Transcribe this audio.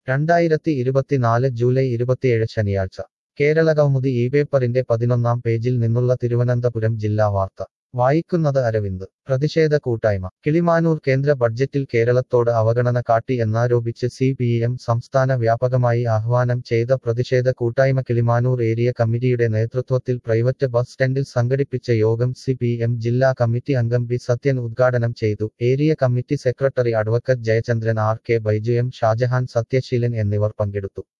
രണ്ടായിരത്തി ഇരുപത്തിനാല് ജൂലൈ ഇരുപത്തിയേഴ് ശനിയാഴ്ച കേരള കൗമുദി ഈ പേപ്പറിന്റെ പതിനൊന്നാം പേജിൽ നിന്നുള്ള തിരുവനന്തപുരം ജില്ലാ വാർത്ത വായിക്കുന്നത് അരവിന്ദ് പ്രതിഷേധ കൂട്ടായ്മ കിളിമാനൂർ കേന്ദ്ര ബഡ്ജറ്റിൽ കേരളത്തോട് അവഗണന കാട്ടി എന്നാരോപിച്ച് സി പി എം സംസ്ഥാന വ്യാപകമായി ആഹ്വാനം ചെയ്ത പ്രതിഷേധ കൂട്ടായ്മ കിളിമാനൂർ ഏരിയ കമ്മിറ്റിയുടെ നേതൃത്വത്തിൽ പ്രൈവറ്റ് ബസ് സ്റ്റാൻഡിൽ സംഘടിപ്പിച്ച യോഗം സി പി എം ജില്ലാ കമ്മിറ്റി അംഗം ബി സത്യൻ ഉദ്ഘാടനം ചെയ്തു area committee secretary advocate Jayachandran R K Baiju M Shajahan Sathyaseelan എന്നിവർ പങ്കെടുത്തു